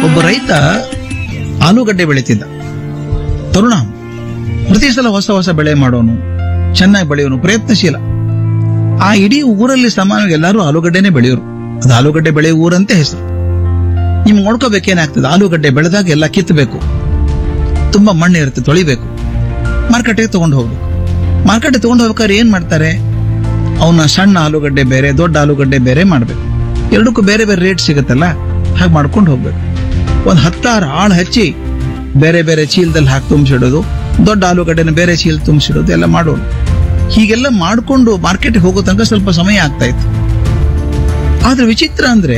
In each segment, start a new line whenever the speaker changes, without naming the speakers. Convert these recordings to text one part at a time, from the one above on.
ಒಬ್ಬ ರೈತ ಆಲೂಗಡ್ಡೆ ಬೆಳೀತಿದ್ದ ತರುಣ ಪ್ರತಿ ಸಲ ಹೊಸ ಹೊಸ ಬೆಳೆ ಮಾಡೋನು ಚೆನ್ನಾಗಿ ಬೆಳೆಯೋನು ಪ್ರಯತ್ನಶೀಲ ಆ ಇಡೀ ಊರಲ್ಲಿ ಸಾಮಾನ್ಯವಾಗಿ ಎಲ್ಲರೂ ಆಲೂಗಡ್ಡೆನೆ ಬೆಳೆಯೋರು ಅದು ಆಲೂಗಡ್ಡೆ ಬೆಳೆಯೋ ಊರಂತೆ ಹೆಸರು ನಿಮ್ಗೆ ನೋಡ್ಕೋಬೇಕೇನಾಗ್ತದೆ ಆಲೂಗಡ್ಡೆ ಬೆಳೆದಾಗ ಎಲ್ಲ ಕಿತ್ತಬೇಕು ತುಂಬಾ ಮಣ್ಣು ಇರುತ್ತೆ ತೊಳಿಬೇಕು ಮಾರ್ಕೆಟ್ಗೆ ತಗೊಂಡು ಹೋಗ್ಬೇಕು ಮಾರ್ಕೆಟ್ಗೆ ತಗೊಂಡು ಹೋಗ್ಬೇಕಾದ್ರೆ ಏನ್ ಮಾಡ್ತಾರೆ ಅವನ ಸಣ್ಣ ಆಲೂಗಡ್ಡೆ ಬೇರೆ ದೊಡ್ಡ ಆಲೂಗಡ್ಡೆ ಬೇರೆ ಮಾಡ್ಬೇಕು ಎರಡಕ್ಕೂ ಬೇರೆ ಬೇರೆ ರೇಟ್ ಸಿಗುತ್ತಲ್ಲ ಹಾಗೆ ಮಾಡ್ಕೊಂಡು ಹೋಗ್ಬೇಕು ಒಂದ್ ಹತ್ತಾರು ಆಳು ಹಚ್ಚಿ ಬೇರೆ ಬೇರೆ ಚೀಲದಲ್ಲಿ ಹಾಕಿ ತುಂಬಿಸಿಡೋದು ದೊಡ್ಡ ಆಲೂಗಡ್ಡೆನ ಬೇರೆ ಚೀಲ ತುಂಬಿಸಿಡೋದು ಎಲ್ಲ ಮಾಡೋದು ಹೀಗೆಲ್ಲ ಮಾಡ್ಕೊಂಡು ಮಾರ್ಕೆಟ್ಗೆ ಹೋಗೋ ತನಕ ಸ್ವಲ್ಪ ಸಮಯ ಆಗ್ತಾ ಇತ್ತು ಆದ್ರೆ ವಿಚಿತ್ರ ಅಂದ್ರೆ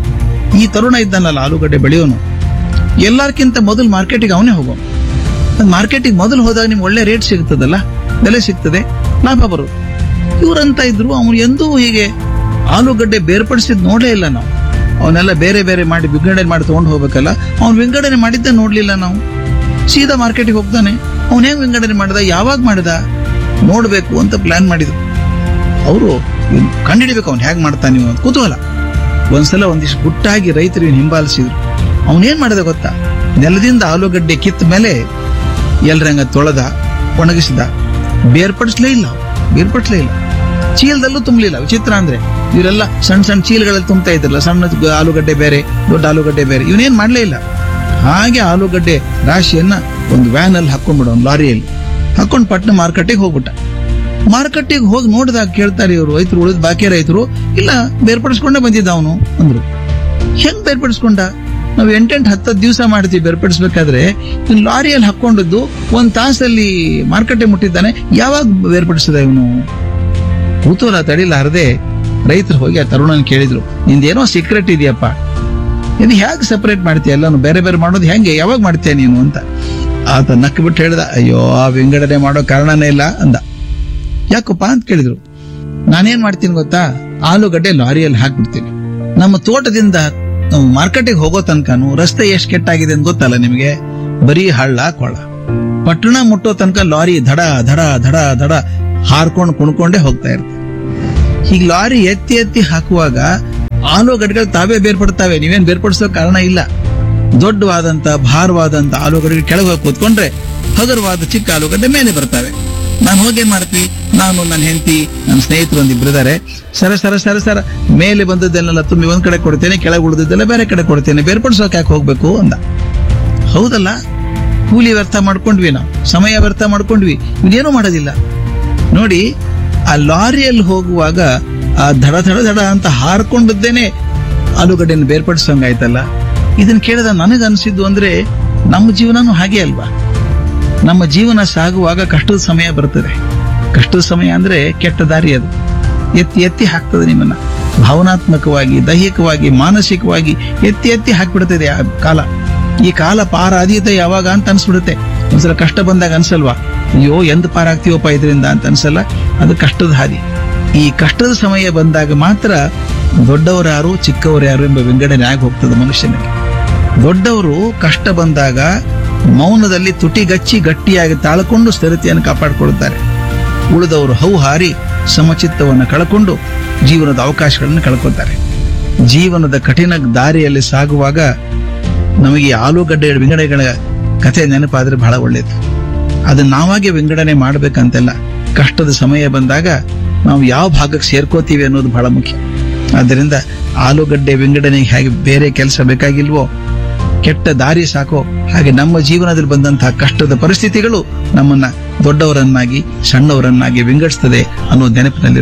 ಈ ತರುಣ ಇದ್ದಾನಲ್ಲ ಆಲೂಗಡ್ಡೆ ಬೆಳೆಯೋನು ಎಲ್ಲಾರ್ಕಿಂತ ಮೊದಲು ಮಾರ್ಕೆಟಿಗೆ ಅವನೇ ಹೋಗೋನು ಮಾರ್ಕೆಟಿಗೆ ಮೊದಲು ಹೋದಾಗ ನಿಮ್ಗೆ ಒಳ್ಳೆ ರೇಟ್ ಸಿಗ್ತದಲ್ಲ ಬೆಲೆ ಸಿಗ್ತದೆ ಲಾಭ ಬರೋದು ಇವ್ರಂತ ಇದ್ರು ಅವನು ಎಂದೂ ಹೀಗೆ ಆಲೂಗಡ್ಡೆ ಬೇರ್ಪಡಿಸಿದ್ ನೋಡೇ ಇಲ್ಲ ನಾವು ಅವನ್ನೆಲ್ಲ ಬೇರೆ ಬೇರೆ ಮಾಡಿ ವಿಂಗಡಣೆ ಮಾಡಿ ತಗೊಂಡು ಹೋಗ್ಬೇಕಲ್ಲ ಅವ್ನು ವಿಂಗಡಣೆ ಮಾಡಿದ್ದ ನೋಡ್ಲಿಲ್ಲ ನಾವು ಸೀದಾ ಮಾರ್ಕೆಟಿಗೆ ಹೋಗ್ತಾನೆ ಅವನ್ ಹೆಂಗ್ ವಿಂಗಡಣೆ ಮಾಡಿದ ಯಾವಾಗ ಮಾಡಿದ ನೋಡ್ಬೇಕು ಅಂತ ಪ್ಲಾನ್ ಮಾಡಿದ್ರು ಅವರು ಕಂಡಿಡಿಬೇಕು ಅವ್ನು ಹೇಗ್ ಮಾಡ್ತಾನೆ ನೀವು ಅಂತ ಕುತೂಹಲ ಒಂದ್ಸಲ ಒಂದಿಷ್ಟು ಗುಟ್ಟಾಗಿ ರೈತರಿಗೆ ಹಿಂಬಾಲಿಸಿದ್ರು ಅವನೇನ್ ಮಾಡಿದ ಗೊತ್ತಾ ನೆಲದಿಂದ ಆಲೂಗಡ್ಡೆ ಕಿತ್ತ ಮೇಲೆ ಎಲ್ರಂಗ ತೊಳೆದ ಒಣಗಿಸಿದ ಬೇರ್ಪಡಿಸ್ಲೇ ಇಲ್ಲ ಬೇರ್ಪಡಿಸ್ಲೇ ಇಲ್ಲ ಚೀಲದಲ್ಲೂ ತುಂಬಲಿಲ್ಲ ವಿಚಿತ್ರ ಅಂದ್ರೆ ಇವರೆಲ್ಲ ಸಣ್ಣ ಸಣ್ಣ ಚೀಲಗಳಲ್ಲಿ ತುಂಬ್ತಾ ಇದ್ರಲ್ಲ ಸಣ್ಣ ಆಲೂಗಡ್ಡೆ ಬೇರೆ ದೊಡ್ಡ ಆಲೂಗಡ್ಡೆ ಬೇರೆ ಇವನೇನ್ ಮಾಡ್ಲೇ ಇಲ್ಲ ಹಾಗೆ ಆಲೂಗಡ್ಡೆ ರಾಶಿಯನ್ನ ಒಂದು ವ್ಯಾನ್ ಅಲ್ಲಿ ಹಾಕೊಂಡ್ಬಿಡ ಒಂದು ಲಾರಿಯಲ್ಲಿ ಹಾಕೊಂಡು ಪಟ್ನ ಮಾರ್ಕೆಟಿಗೆ ಹೋಗ್ಬಿಟ್ಟ ಮಾರ್ಕೆಟಿಗೆ ಹೋಗಿ ನೋಡಿದಾಗ ಕೇಳ್ತಾರೆ ಇವರು ರೈತರು ಉಳಿದ ಬಾಕಿ ರೈತರು ಇಲ್ಲ ಬೇರ್ಪಡಿಸ್ಕೊಂಡೇ ಬಂದಿದ್ದ ಅವನು ಅಂದ್ರು ಹೆಂಗ್ ಬೇರ್ಪಡಿಸ್ಕೊಂಡ ನಾವು ಎಂಟೆಂಟು ಹತ್ತತ್ತು ದಿವಸ ಮಾಡ್ತೀವಿ ಬೇರ್ಪಡಿಸ್ಬೇಕಾದ್ರೆ ಇವ್ನು ಲಾರಿಯಲ್ಲಿ ಹಾಕೊಂಡಿದ್ದು ಒಂದ್ ತಾಸಲ್ಲಿ ಮಾರ್ಕೆಟಿಗೆ ಮುಟ್ಟಿದ್ದಾನೆ ಯಾವಾಗ ಬೇರ್ಪಡಿಸಿದ ಇವನು ಕುತೂಹಲ ತಡಿಲಾರದೆ ರೈತರು ಹೋಗಿ ಆ ತರುಣನ್ ಕೇಳಿದ್ರು ನಿಂದೇನೋ ಸೀಕ್ರೆಟ್ ಇದೆಯಪ್ಪ ಇದು ಹೇಗೆ ಸಪರೇಟ್ ಮಾಡ್ತೀಯ ಎಲ್ಲಾನು ಬೇರೆ ಬೇರೆ ಮಾಡೋದು ಹೆಂಗೆ ಯಾವಾಗ ಮಾಡ್ತೀಯ ನೀನು ಅಂತ ಆತ ನಕ್ಕ ಬಿಟ್ಟು ಹೇಳ್ದ ಅಯ್ಯೋ ಆ ವಿಂಗಡಣೆ ಮಾಡೋ ಕಾರಣನೇ ಇಲ್ಲ ಅಂದ ಯಾಕಪ್ಪ ಅಂತ ಕೇಳಿದ್ರು ನಾನೇನ್ ಮಾಡ್ತೀನಿ ಗೊತ್ತಾ ಆಲೂಗಡ್ಡೆ ಲಾರಿಯಲ್ಲಿ ಹಾಕ್ಬಿಡ್ತೀನಿ ನಮ್ಮ ತೋಟದಿಂದ ಮಾರ್ಕೆಟಿಗೆ ಹೋಗೋ ತನಕನು ರಸ್ತೆ ಎಷ್ಟು ಕೆಟ್ಟಾಗಿದೆ ಅಂತ ಗೊತ್ತಲ್ಲ ನಿಮಗೆ ಬರೀ ಹಳ್ಳ ಕೊಳ್ಳ ಪಟ್ಟಣ ಮುಟ್ಟೋ ತನಕ ಲಾರಿ ದಡ ದಡ ದಡ ದಡ ಹಾರ್ಕೊಂಡು ಕುಣ್ಕೊಂಡೇ ಹೋಗ್ತಾ ಇರ್ತದೆ ಹೀಗೆ ಲಾರಿ ಎತ್ತಿ ಎತ್ತಿ ಹಾಕುವಾಗ ಆಲೂಗಡ್ಡೆಗಳು ತಾವೇ ಬೇರ್ಪಡ್ತಾವೆ ನೀವೇನ್ ಬೇರ್ಪಡಿಸೋ ಕಾರಣ ಇಲ್ಲ ದೊಡ್ಡವಾದಂತ ಭಾರವಾದಂತ ಆಲೂಗಡ್ಡೆ ಕೆಳಗೆ ಹೋಗಿ ಕೂತ್ಕೊಂಡ್ರೆ ಹಗುರವಾದ ಚಿಕ್ಕ ಆಲೂಗಡ್ಡೆ ಮೇಲೆ ಬರ್ತವೆ ನಾನು ಹೋಗೇನ್ ಮಾಡ್ತೀವಿ ನಾನು ನನ್ನ ಹೆಂಡತಿ ನನ್ನ ಸ್ನೇಹಿತರು ಒಂದಿಬ್ರಿದ್ದಾರೆ ಸರ ಸರ ಸರ ಸರ ಮೇಲೆ ಬಂದದ್ದೆಲ್ಲ ತುಂಬಿ ಒಂದ್ ಕಡೆ ಕೊಡ್ತೇನೆ ಕೆಳಗೆ ಉಳಿದದ್ದೆಲ್ಲ ಬೇರೆ ಕಡೆ ಕೊಡ್ತೇನೆ ಬೇರ್ಪಡಿಸೋಕೆ ಯಾಕೆ ಹೋಗ್ಬೇಕು ಅಂದ ಹೌದಲ್ಲ ಕೂಲಿ ವ್ಯರ್ಥ ಮಾಡ್ಕೊಂಡ್ವಿ ನಾವು ಸಮಯ ವ್ಯರ್ಥ ಮಾಡ್ಕೊಂಡ್ವಿ ಇವನೇನು ಮಾಡೋದಿಲ್ಲ ನೋಡಿ ಆ ಲಾರಿಯಲ್ಲಿ ಹೋಗುವಾಗ ಆ ಧಡ ಧಡ ಧಡ ಅಂತ ಹಾರ್ಕೊಂಡದ್ದೇನೆ ಆಲೂಗಡ್ಡೆಯನ್ನು ಬೇರ್ಪಡಿಸಂಗಾಯ್ತಲ್ಲ ಇದನ್ನ ಕೇಳಿದ ನನಗನ್ಸಿದ್ದು ಅಂದ್ರೆ ನಮ್ಮ ಜೀವನನೂ ಹಾಗೆ ಅಲ್ವಾ ನಮ್ಮ ಜೀವನ ಸಾಗುವಾಗ ಕಷ್ಟದ ಸಮಯ ಬರ್ತದೆ ಕಷ್ಟದ ಸಮಯ ಅಂದ್ರೆ ಕೆಟ್ಟ ದಾರಿ ಅದು ಎತ್ತಿ ಎತ್ತಿ ಹಾಕ್ತದೆ ನಿಮ್ಮನ್ನ ಭಾವನಾತ್ಮಕವಾಗಿ ದೈಹಿಕವಾಗಿ ಮಾನಸಿಕವಾಗಿ ಎತ್ತಿ ಎತ್ತಿ ಹಾಕ್ಬಿಡ್ತದೆ ಆ ಕಾಲ ಈ ಕಾಲ ಪಾರಾದೀತ ಯಾವಾಗ ಅಂತ ಅನ್ಸ್ಬಿಡುತ್ತೆ ಒಂದ್ಸಲ ಕಷ್ಟ ಬಂದಾಗ ಅನ್ಸಲ್ವಾ ಅಯ್ಯೋ ಎಂದ್ ಪಾರಾಗ್ತೀವಪ್ಪ ಇದರಿಂದ ಅಂತ ಅನ್ಸಲ್ಲ ಅದು ಕಷ್ಟದ ಹಾದಿ ಈ ಕಷ್ಟದ ಸಮಯ ಬಂದಾಗ ಮಾತ್ರ ದೊಡ್ಡವರು ಯಾರು ಚಿಕ್ಕವರು ಯಾರು ಎಂಬ ವಿಂಗಡಣೆ ಆಗಿ ಹೋಗ್ತದೆ ಮನುಷ್ಯನಿಗೆ ದೊಡ್ಡವರು ಕಷ್ಟ ಬಂದಾಗ ಮೌನದಲ್ಲಿ ತುಟಿಗಚ್ಚಿ ಗಟ್ಟಿಯಾಗಿ ತಾಳ್ಕೊಂಡು ಸ್ಥಿರತೆಯನ್ನು ಕಾಪಾಡಿಕೊಳ್ಳುತ್ತಾರೆ ಉಳಿದವರು ಹೌಹಾರಿ ಸಮಚಿತ್ತವನ್ನು ಕಳ್ಕೊಂಡು ಜೀವನದ ಅವಕಾಶಗಳನ್ನು ಕಳ್ಕೊತಾರೆ ಜೀವನದ ಕಠಿಣ ದಾರಿಯಲ್ಲಿ ಸಾಗುವಾಗ ನಮಗೆ ಈ ಆಲೂಗಡ್ಡೆ ವಿಂಗಡಣೆಗಳ ಕಥೆ ನೆನಪಾದ್ರೆ ಬಹಳ ಒಳ್ಳೆಯದು ಅದನ್ನ ನಾವಾಗೆ ವಿಂಗಡಣೆ ಮಾಡ್ಬೇಕಂತೆಲ್ಲ ಕಷ್ಟದ ಸಮಯ ಬಂದಾಗ ನಾವು ಯಾವ ಭಾಗಕ್ಕೆ ಸೇರ್ಕೋತೀವಿ ಅನ್ನೋದು ಬಹಳ ಮುಖ್ಯ ಆದ್ದರಿಂದ ಆಲೂಗಡ್ಡೆ ವಿಂಗಡಣೆಗೆ ಹೇಗೆ ಬೇರೆ ಕೆಲಸ ಬೇಕಾಗಿಲ್ವೋ ಕೆಟ್ಟ ದಾರಿ ಸಾಕೋ ಹಾಗೆ ನಮ್ಮ ಜೀವನದಲ್ಲಿ ಬಂದಂತಹ ಕಷ್ಟದ ಪರಿಸ್ಥಿತಿಗಳು ನಮ್ಮನ್ನ ದೊಡ್ಡವರನ್ನಾಗಿ ಸಣ್ಣವರನ್ನಾಗಿ ವಿಂಗಡಿಸ್ತದೆ ಅನ್ನೋ ನೆನಪಿನಲ್ಲಿ